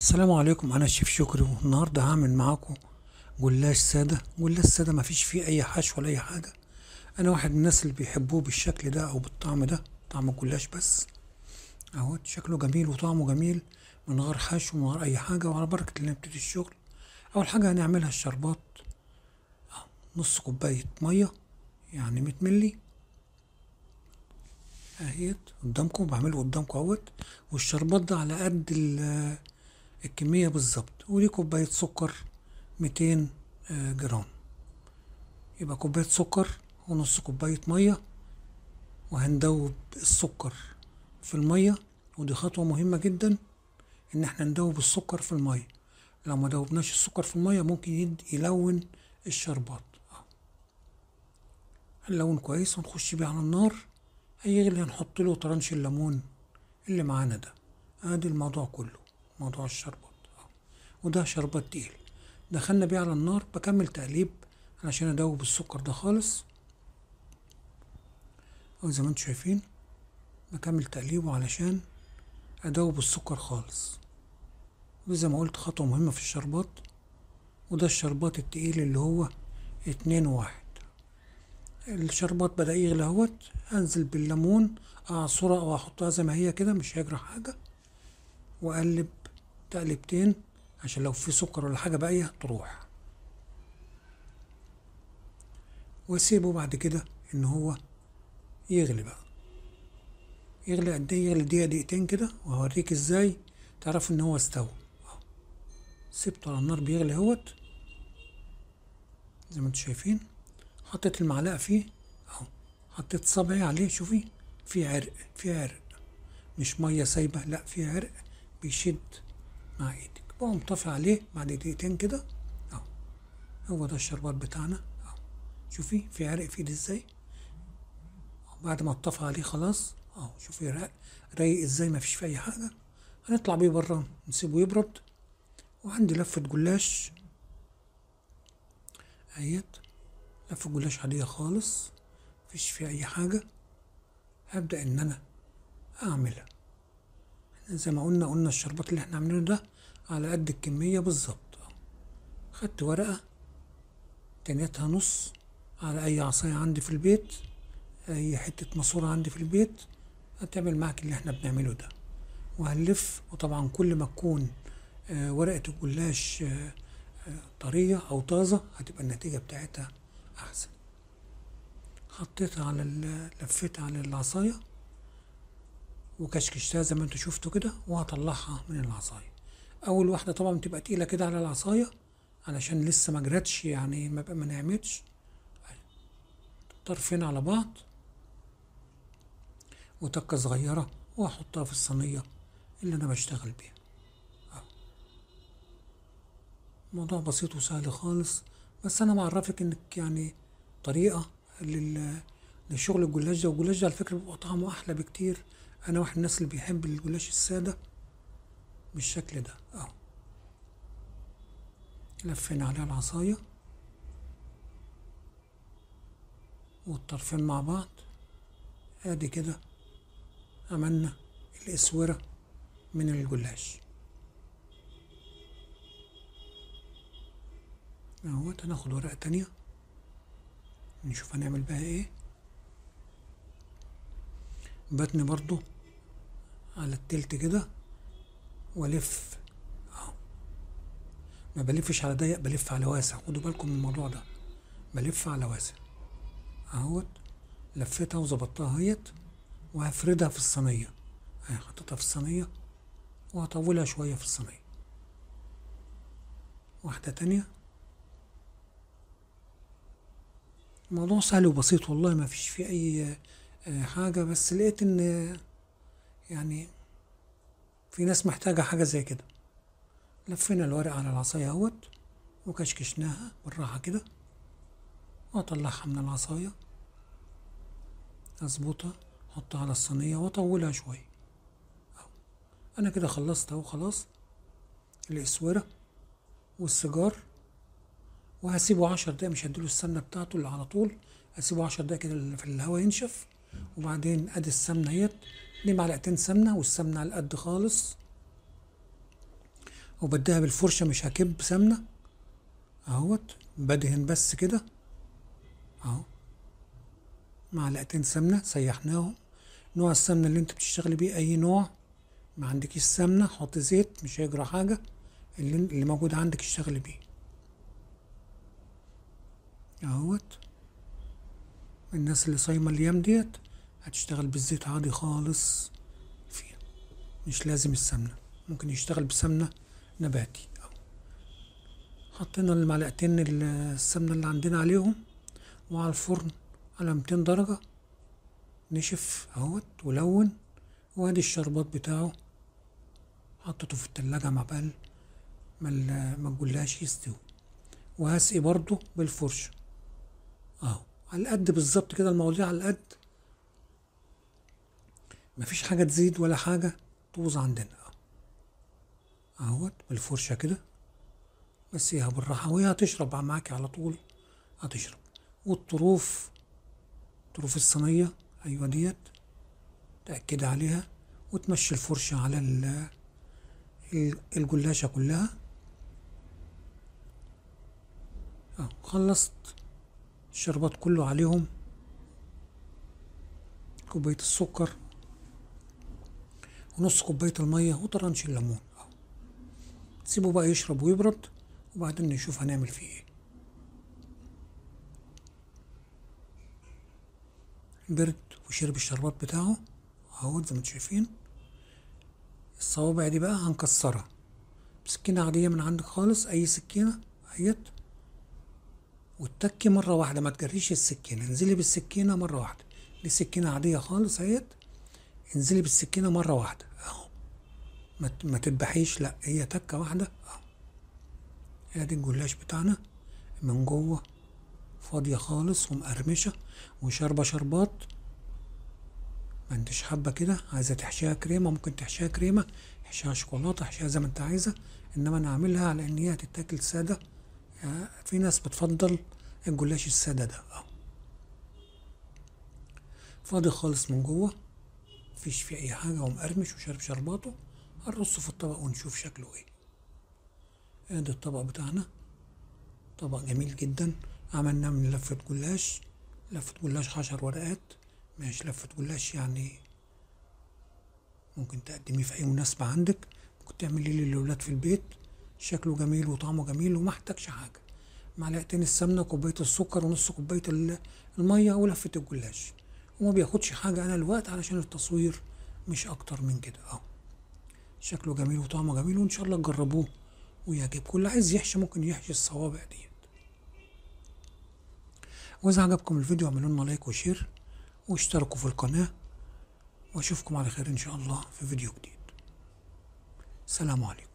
السلام عليكم انا الشيف شكري والنهارده هعمل معاكم جلاش ساده جلاش ساده مفيش فيه اي حشو ولا اي حاجه انا واحد من الناس اللي بيحبوه بالشكل ده او بالطعم ده طعم الجلاش بس اهو شكله جميل وطعمه جميل من غير حشو ومن غير اي حاجه وعلى بركه اللي نبتدي الشغل اول حاجه هنعملها الشربات أهو، نص كوبايه ميه يعني 100 ملي اهيت قدامكم بعمله قدامكم اهوت والشربات ده على قد ال- الكمية بالظبط ودي كوباية سكر 200 آه، جرام يبقى كوباية سكر ونص كوباية مية وهندوب السكر في المية ودي خطوة مهمة جدا إن احنا ندوب السكر في المية لو ما دوبناش السكر في المية ممكن يد- يلون الشربات أهو. هنلون كويس ونخش بيه على النار هيغلي هنحط له طرنش الليمون اللي معانا ده ادي الموضوع كله موضوع الشربات أهو. وده شربات تقيل دخلنا بيه على النار بكمل تقليب علشان ادوب السكر ده خالص او زي ما انتم شايفين بكمل تقليبه علشان ادوب السكر خالص وزي ما قلت خطوة مهمة في الشربات وده الشربات التقيل اللي هو اتنين واحد الشربات بدأ يغلي اهوت انزل بالليمون اعصرها او احطها زي ما هي كده مش هيجرى حاجة واقلب تقلبتين عشان لو في سكر ولا حاجة باقية تروح واسيبه بعد كده ان هو يغلي بقى يغلي قد ايه يغلي دقيقة دقيقتين كده وهوريك ازاي تعرف ان هو استوى أهو. سبته على النار بيغلي اهوت زي ما انتم شايفين حطيت المعلقة فيه اهو حطيت صبعي عليه شوفي في عرق في عرق مش مية سايبة لا في عرق بيشد مع ايدك بقوم طافي عليه بعد دقيقتين كده اهو هو ده الشربات بتاعنا اهو شوفي في عرق في ايدي ازاي أهو. بعد ما اتطفى عليه خلاص اهو شوفي رايق رايق ازاي ما فيش فيه اي حاجة هنطلع بيه بره نسيبه يبرد وعندي لفة جلاش اهيت لفة جلاش عادية خالص مفيش فيها اي حاجة هبدأ ان انا اعملها زي ما قلنا قلنا الشربات اللي احنا عاملينه ده على قد الكمية بالظبط أهو. خدت ورقة تنيتها نص على أي عصاية عندي في البيت أي حتة ماسورة عندي في البيت هتعمل معاك اللي احنا بنعمله ده وهنلف وطبعا كل ما تكون آه، ورقة الجلاش آه، آه، طرية أو طازة هتبقى النتيجة بتاعتها أحسن حطيتها على ال- لفيتها على العصاية وكشكشتها زي ما انتوا شفتوا كده وهطلعها من العصاية اول واحدة طبعا بتبقى تقيلة كده على العصاية علشان لسه ما جرتش يعني ما بقى ما نعمتش طرفين على بعض وتكة صغيرة واحطها في الصينية اللي انا بشتغل بيها أهو. موضوع بسيط وسهل خالص بس انا بعرفك انك يعني طريقة لل لشغل الجلاش ده والجلاش ده على فكرة بيبقى طعمه أحلى بكتير أنا واحد من الناس اللي بيحب الجلاش السادة بالشكل ده أهو لفينا عليها العصاية والطرفين مع بعض ادي كده عملنا الاسورة من الجلاش اهوت هناخد ورقة تانية نشوف هنعمل بها ايه بتني برضو على التلت كده والف اهو ما بلفش على ضيق بلف على واسع خدوا بالكم من الموضوع ده بلف على واسع اهوت لفيتها وظبطتها اهيت وهفردها في الصينية اهي حطيتها في الصينية وهطولها شوية في الصينية واحدة تانية الموضوع سهل وبسيط والله ما فيش فيه اي آه، حاجة بس لقيت ان آه، يعني في ناس محتاجة حاجة زي كده لفينا الورق على العصاية اهوت وكشكشناها بالراحة كده واطلعها من العصاية اظبطها احطها على الصينية واطولها شوية أهو. انا كده خلصت اهو خلاص الاسورة والسيجار وهسيبه عشر دقايق مش هديله السمنة بتاعته اللي على طول هسيبه عشر دقايق كده في الهواء ينشف وبعدين ادي السمنة اهيت دي معلقتين سمنة والسمنة على القد خالص وبديها بالفرشة مش هكب سمنة اهوت بدهن بس كده اهو معلقتين سمنة سيحناهم نوع السمنة اللي انت بتشتغلي بيه اي نوع ما عندكيش سمنة حط زيت مش هيجرى حاجة اللي, اللي موجود عندك اشتغلي بيه اهوت الناس اللي صايمة الايام ديت هتشتغل بالزيت عادي خالص فيها مش لازم السمنة ممكن يشتغل بسمنة نباتي أهو. حطينا المعلقتين السمنة اللي عندنا عليهم وعلى الفرن على 200 درجة نشف اهوت ولون وادي الشربات بتاعه حطيته في التلاجة مع بال ما ما الجلاش يستوي وهسقي برضو بالفرشة اهو على القد بالظبط كده المواضيع على القد مفيش حاجة تزيد ولا حاجة تبوظ عندنا اهوت بالفرشة كده بس هي بالراحة وهي هتشرب معاكي على طول هتشرب والطروف طروف الصينية أيوة ديت تأكد عليها وتمشي الفرشة على الجلاشة كلها اه خلصت الشربات كله عليهم كوباية السكر ونص كوباية المية وطرنش الليمون اه تسيبه بقى يشرب ويبرد وبعدين نشوف هنعمل فيه ايه برد وشرب الشربات بتاعه اهو زي ما انتم شايفين الصوابع دي بقى هنكسرها بسكينة عادية من عندك خالص أي سكينة أهيت وتتكي مرة واحدة ما تجريش السكينة انزلي بالسكينة مرة واحدة دي سكينة عادية خالص أهيت انزلي بالسكينة مرة واحدة أهو ما ما تذبحيش لأ هي تكة واحدة أهو ادي الجلاش بتاعنا من جوه فاضية خالص ومقرمشة وشاربة شربات ما انتش حابة كده عايزة تحشيها كريمة ممكن تحشيها كريمة احشيها شوكولاتة احشيها زي ما انت عايزة انما انا عاملها على ان هي هتتاكل سادة في ناس بتفضل الجلاش السادة ده اهو فاضي خالص من جوه مفيش فيه اي حاجة ومقرمش وشارب شرباته هنرصه في الطبق ونشوف شكله ايه ادي الطبق بتاعنا طبق جميل جدا عملناه من لفة جلاش لفة جلاش عشر ورقات مش لفة جلاش يعني ممكن تقدميه في أي مناسبة عندك ممكن تعمليه للولاد في البيت شكله جميل وطعمه جميل وما احتاجش حاجة معلقتين السمنة كوباية السكر ونص كوباية المية ولفة الجلاش وما بياخدش حاجة أنا الوقت علشان التصوير مش أكتر من كده أهو شكله جميل وطعمه جميل وإن شاء الله تجربوه ويعجبكم اللي عايز يحشي ممكن يحشي الصوابع ديت وإذا عجبكم الفيديو اعملوا لنا لايك وشير واشتركوا في القناة واشوفكم على خير ان شاء الله في فيديو جديد سلام عليكم